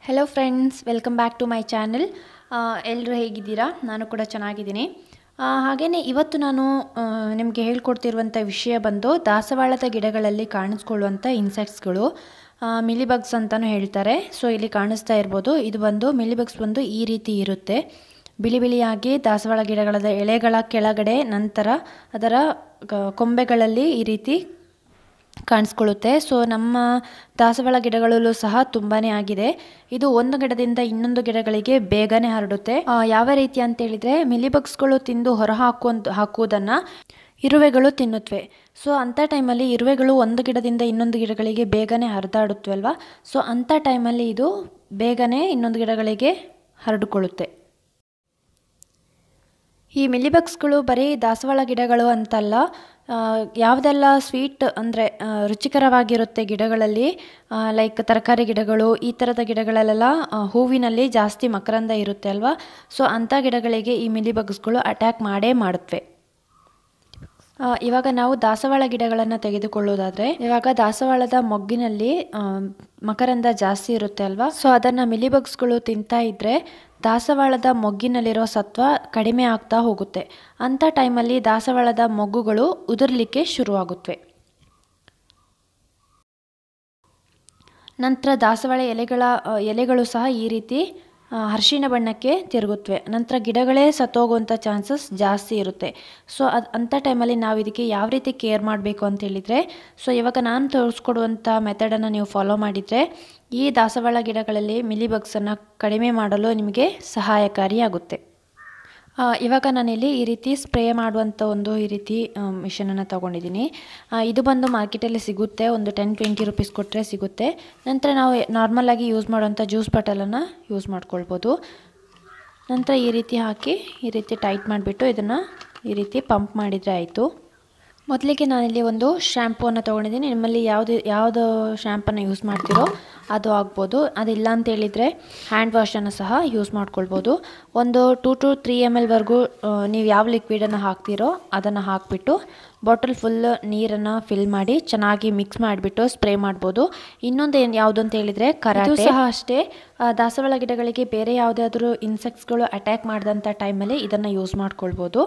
hello friends welcome back to my channel ಎಲ್ಲರೂ ಹೇಗಿದ್ದೀರಾ ನಾನು ಕೂಡ ಚೆನ್ನಾಗಿದ್ದೀನಿ ಹಾಗೆಯೇ ಇವತ್ತು ನಾನು ನಿಮಗೆ ಹೇಳ್ಕೊಡ್ತಿರುವಂಥ ವಿಷಯ ಬಂದು ದಾಸವಾಳದ ಗಿಡಗಳಲ್ಲಿ ಕಾಣಿಸ್ಕೊಳ್ಳುವಂಥ ಇನ್ಸೆಕ್ಟ್ಸ್ಗಳು ಮಿಲಿಬಗ್ಸ್ ಅಂತಲೂ ಹೇಳ್ತಾರೆ ಸೊ ಇಲ್ಲಿ ಕಾಣಿಸ್ತಾ ಇರ್ಬೋದು ಇದು ಬಂದು ಮಿಲಿಬಗ್ಸ್ ಬಂದು ಈ ರೀತಿ ಇರುತ್ತೆ ಬಿಳಿ ಬಿಳಿಯಾಗಿ ದಾಸವಾಳ ಗಿಡಗಳ ಎಲೆಗಳ ಕೆಳಗಡೆ ನಂತರ ಅದರ ಗ- ಕೊಂಬೆಗಳಲ್ಲಿ ಈ ರೀತಿ ಕಾಣಿಸ್ಕೊಳ್ಳುತ್ತೆ ಸೊ ನಮ್ಮ ದಾಸವಾಳ ಗಿಡಗಳಲ್ಲೂ ಸಹ ತುಂಬಾ ಆಗಿದೆ ಇದು ಒಂದು ಗಿಡದಿಂದ ಇನ್ನೊಂದು ಗಿಡಗಳಿಗೆ ಬೇಗನೆ ಹರಡುತ್ತೆ ಆ, ಯಾವ ರೀತಿ ಅಂತ ಹೇಳಿದ್ರೆ ಮಿಲಿಬಗ್ಸ್ಗಳು ತಿಂದು ಹೊರ ಹಾಕುವಂತ ಹಾಕುವುದನ್ನು ಇರುವೆಗಳು ತಿನ್ನುತ್ತವೆ ಸೊ ಅಂಥ ಟೈಮಲ್ಲಿ ಇರುವೆಗಳು ಒಂದು ಗಿಡದಿಂದ ಇನ್ನೊಂದು ಗಿಡಗಳಿಗೆ ಬೇಗನೆ ಹರಿದಾಡುತ್ತವೆ ಅಲ್ವಾ ಸೊ ಅಂಥ ಟೈಮಲ್ಲಿ ಇದು ಬೇಗನೆ ಇನ್ನೊಂದು ಗಿಡಗಳಿಗೆ ಹರಡಿಕೊಳ್ಳುತ್ತೆ ಈ ಮಿಲಿಬಗ್ಸ್ಗಳು ಬರೀ ದಾಸವಾಳ ಗಿಡಗಳು ಅಂತಲ್ಲ ಆ, ಯಾವುದೆಲ್ಲ ಸ್ವೀಟ್ ಅಂದರೆ ರುಚಿಕರವಾಗಿರುತ್ತೆ ಗಿಡಗಳಲ್ಲಿ ಲೈಕ್ ತರಕಾರಿ ಗಿಡಗಳು ಈ ಥರದ ಗಿಡಗಳಲ್ಲೆಲ್ಲ ಆ, ಹೂವಿನಲ್ಲಿ ಜಾಸ್ತಿ ಮಕರಂದ ಇರುತ್ತೆ ಅಲ್ವಾ ಸೊ ಅಂಥ ಗಿಡಗಳಿಗೆ ಈ ಮಿಲಿಬಗ್ಸ್ಗಳು ಅಟ್ಯಾಕ್ ಮಾಡೇ ಮಾಡುತ್ತವೆ ಆ, ಇವಾಗ ನಾವು ದಾಸವಾಳ ಗಿಡಗಳನ್ನು ತೆಗೆದುಕೊಳ್ಳೋದಾದರೆ ಇವಾಗ ದಾಸವಾಳದ ಮೊಗ್ಗಿನಲ್ಲಿ ಆ, ಮಕರಂದ ಜಾಸ್ತಿ ಇರುತ್ತೆ ಅಲ್ವಾ ಸೊ ಅದನ್ನು ಮಿಲಿಬಗ್ಸ್ಗಳು ತಿಂತಾ ಇದ್ದರೆ ದಾಸವಾಳದ ಮೊಗ್ಗಿನಲ್ಲಿರೋ ಸತ್ವ ಕಡಿಮೆ ಆಗ್ತಾ ಹೋಗುತ್ತೆ ಅಂಥ ಟೈಮಲ್ಲಿ ದಾಸವಾಳದ ಮೊಗ್ಗುಗಳು ಉದುರ್ಲಿಕ್ಕೆ ಶುರುವಾಗುತ್ತವೆ ನಂತರ ದಾಸವಾಳ ಎಲೆಗಳ ಆ, ಎಲೆಗಳು ಸಹ ಈ ರೀತಿ ಆ, ಅರಿಶಿಣ ಬಣ್ಣಕ್ಕೆ ತಿರುಗುತ್ತವೆ ನಂತರ ಗಿಡಗಳೇ ಸತ್ತೋಗುವಂಥ ಚಾನ್ಸಸ್ ಜಾಸ್ತಿ ಇರುತ್ತೆ ಸೊ ಅದು ಅಂಥ ಟೈಮಲ್ಲಿ ನಾವು ಇದಕ್ಕೆ ಯಾವ ರೀತಿ ಕೇರ್ ಮಾಡಬೇಕು ಅಂತ ಹೇಳಿದರೆ ಸೊ ಇವಾಗ ನಾನು ತೋರಿಸ್ಕೊಡುವಂಥ ಮೆಥಡನ್ನು ನೀವು ಫಾಲೋ ಮಾಡಿದರೆ ಈ ದಾಸವಾಳ ಗಿಡಗಳಲ್ಲಿ ಮಿಲಿಬಗ್ಸನ್ನು ಕಡಿಮೆ ಮಾಡಲು ನಿಮಗೆ ಸಹಾಯಕಾರಿಯಾಗುತ್ತೆ ಆ, ಇವಾಗ ನಾನಿಲ್ಲಿ ಈ ರೀತಿ ಸ್ಪ್ರೇ ಮಾಡುವಂಥ ಒಂದು ಈ ರೀತಿ ಮಿಷನನ್ನು ತೊಗೊಂಡಿದ್ದೀನಿ ಇದು ಬಂದು ಮಾರ್ಕೆಟಲ್ಲಿ ಸಿಗುತ್ತೆ ಒಂದು ಟೆನ್ ಟ್ವೆಂಟಿ ರುಪೀಸ್ ಕೊಟ್ಟರೆ ಸಿಗುತ್ತೆ ನಂತರ ನಾವು ನಾರ್ಮಲಾಗಿ ಯೂಸ್ ಮಾಡುವಂಥ ಜ್ಯೂಸ್ ಬಾಟಲನ್ನು ಯೂಸ್ ಮಾಡ್ಕೊಳ್ಬೋದು ನಂತರ ಈ ರೀತಿ ಹಾಕಿ ಈ ರೀತಿ ಟೈಟ್ ಮಾಡಿಬಿಟ್ಟು ಇದನ್ನು ಈ ರೀತಿ ಪಂಪ್ ಮಾಡಿದರೆ ಆಯಿತು ಮೊದಲಿಗೆ ನಾನಿಲ್ಲಿ ಒಂದು ಶ್ಯಾಂಪೂವನ್ನು ತೊಗೊಂಡಿದ್ದೀನಿ ನಿಮ್ಮಲ್ಲಿ ಯಾವುದು ಯಾವುದು ಶ್ಯಾಂಪನ್ನು ಯೂಸ್ ಮಾಡ್ತೀರೋ ಅದು ಆಗ್ಬೋದು ಅದಿಲ್ಲ ಅಂತ ಹೇಳಿದರೆ ಹ್ಯಾಂಡ್ ವಾಶನ್ನು ಸಹ ಯೂಸ್ ಮಾಡ್ಕೊಳ್ಬೋದು ಒಂದು ಟೂ ಟು ತ್ರೀ ಎಮ್ ಎಲ್ವರೆಗೂ ನೀವು ಯಾವ ಲಿಕ್ವಿಡನ್ನು ಹಾಕ್ತೀರೋ ಅದನ್ನು ಹಾಕಿಬಿಟ್ಟು ಬಾಟಲ್ ಫುಲ್ ನೀರನ್ನು ಫಿಲ್ ಮಾಡಿ ಚೆನ್ನಾಗಿ ಮಿಕ್ಸ್ ಮಾಡಿಬಿಟ್ಟು ಸ್ಪ್ರೇ ಮಾಡ್ಬೋದು ಇನ್ನೊಂದು ಏನು ಯಾವುದು ಅಂತ ಹೇಳಿದರೆ ಕರಾಟೆ ಸಹ ಅಷ್ಟೇ ಆ, ದಾಸವಾಳ ಗಿಡಗಳಿಗೆ ಬೇರೆ ಯಾವುದಾದ್ರೂ ಇನ್ಸೆಕ್ಟ್ಸ್ಗಳು ಅಟ್ಯಾಕ್ ಮಾಡಿದಂಥ ಟೈಮಲ್ಲಿ ಇದನ್ನು ಯೂಸ್ ಮಾಡ್ಕೊಳ್ಬೋದು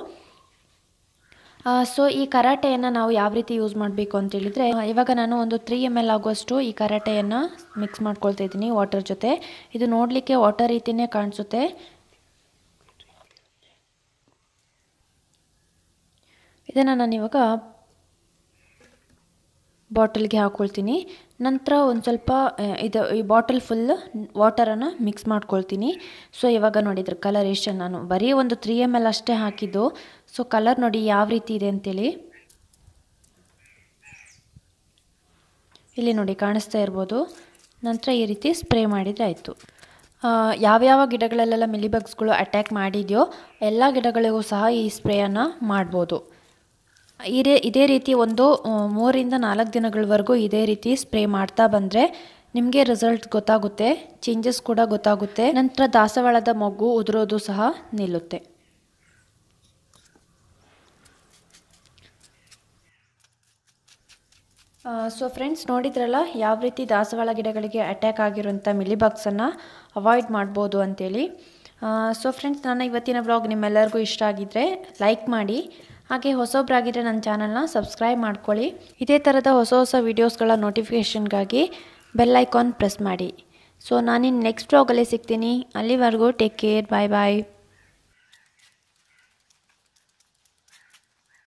ಸೊ ಈ ಕರಾಟೆಯನ್ನು ನಾವು ಯಾವ ರೀತಿ ಯೂಸ್ ಮಾಡಬೇಕು ಅಂತ ಹೇಳಿದರೆ ಇವಾಗ ನಾನು ಒಂದು ತ್ರೀ ಎಮ್ ಎಲ್ ಆಗುವಷ್ಟು ಈ ಕರಾಟೆಯನ್ನು ಮಿಕ್ಸ್ ಮಾಡ್ಕೊಳ್ತಾ ಇದ್ದೀನಿ ವಾಟರ್ ಜೊತೆ ಇದು ನೋಡಲಿಕ್ಕೆ ವಾಟರ್ ರೀತಿಯೇ ಕಾಣಿಸುತ್ತೆ ಇದನ್ನು ನಾನು ಇವಾಗ ಬಾಟಲ್ಗೆ ಹಾಕ್ಕೊಳ್ತೀನಿ ನಂತರ ಒಂದು ಸ್ವಲ್ಪ ಆ, ಇದು ಈ ಬಾಟಲ್ ಫುಲ್ ವಾಟರನ್ನು ಮಿಕ್ಸ್ ಮಾಡ್ಕೊಳ್ತೀನಿ ಸೊ ಇವಾಗ ನೋಡಿದ್ರೆ ಕಲರ್ ಎಷ್ಟು ನಾನು ಬರೀ ಒಂದು ತ್ರೀ ಎಮ್ ಎಲ್ ಅಷ್ಟೇ ಹಾಕಿದ್ದು ಸೊ ಕಲರ್ ನೋಡಿ ಯಾವ ರೀತಿ ಇದೆ ಅಂತೇಳಿ ಇಲ್ಲಿ ನೋಡಿ ಕಾಣಿಸ್ತಾ ಇರ್ಬೋದು ನಂತರ ಈ ರೀತಿ ಸ್ಪ್ರೇ ಮಾಡಿದರೆ ಆಯಿತು ಯಾವ್ಯಾವ ಗಿಡಗಳಲ್ಲೆಲ್ಲ ಮಿಲಿಬಗ್ಸ್ಗಳು ಅಟ್ಯಾಕ್ ಮಾಡಿದೆಯೋ ಎಲ್ಲ ಗಿಡಗಳಿಗೂ ಸಹ ಈ ಸ್ಪ್ರೇಯನ್ನು ಮಾಡ್ಬೋದು ಇದೇ ಇದೇ ರೀತಿ ಒಂದು ಆ, ಮೂರರಿಂದ ನಾಲ್ಕು ದಿನಗಳವರೆಗೂ ಇದೇ ರೀತಿ ಸ್ಪ್ರೇ ಮಾಡ್ತಾ ಬಂದರೆ ನಿಮಗೆ ರಿಸಲ್ಟ್ ಗೊತ್ತಾಗುತ್ತೆ ಚೇಂಜಸ್ ಕೂಡ ಗೊತ್ತಾಗುತ್ತೆ ನಂತರ ದಾಸವಾಳದ ಮೊಗ್ಗು ಉದುರೋದು ಸಹ ನಿಲ್ಲುತ್ತೆ ಸೊ ಫ್ರೆಂಡ್ಸ್ ನೋಡಿದ್ರಲ್ಲ ಯಾವ ರೀತಿ ದಾಸವಾಳ ಗಿಡಗಳಿಗೆ ಅಟ್ಯಾಕ್ ಆಗಿರುವಂಥ ಮಿಲಿಬಗ್ಸನ್ನು ಅವಾಯ್ಡ್ ಮಾಡ್ಬೋದು ಅಂತೇಳಿ ಸೊ ಫ್ರೆಂಡ್ಸ್ ನನ್ನ ಇವತ್ತಿನ ಬ್ಲಾಗ್ ನಿಮ್ಮೆಲ್ಲರಿಗೂ ಇಷ್ಟ ಆಗಿದ್ದರೆ ಲೈಕ್ ಮಾಡಿ ಹಾಗೆ ಹೊಸೊಬ್ಬರಾಗಿದ್ದರೆ ನನ್ನ ಚಾನಲ್ನ ಸಬ್ಸ್ಕ್ರೈಬ್ ಮಾಡ್ಕೊಳ್ಳಿ ಇದೇ ಥರದ ಹೊಸ ಹೊಸ ವೀಡಿಯೋಸ್ಗಳ ನೋಟಿಫಿಕೇಷನ್ಗಾಗಿ ಬೆಲ್ ಐಕಾನ್ ಪ್ರೆಸ್ ಮಾಡಿ ಸೊ ನಾನಿನ್ನು ನೆಕ್ಸ್ಟ್ ಬ್ಲಾಗಲ್ಲಿ ಸಿಗ್ತೀನಿ ಅಲ್ಲಿವರೆಗೂ ಟೇಕ್ ಕೇರ್ ಬಾಯ್ ಬಾಯ್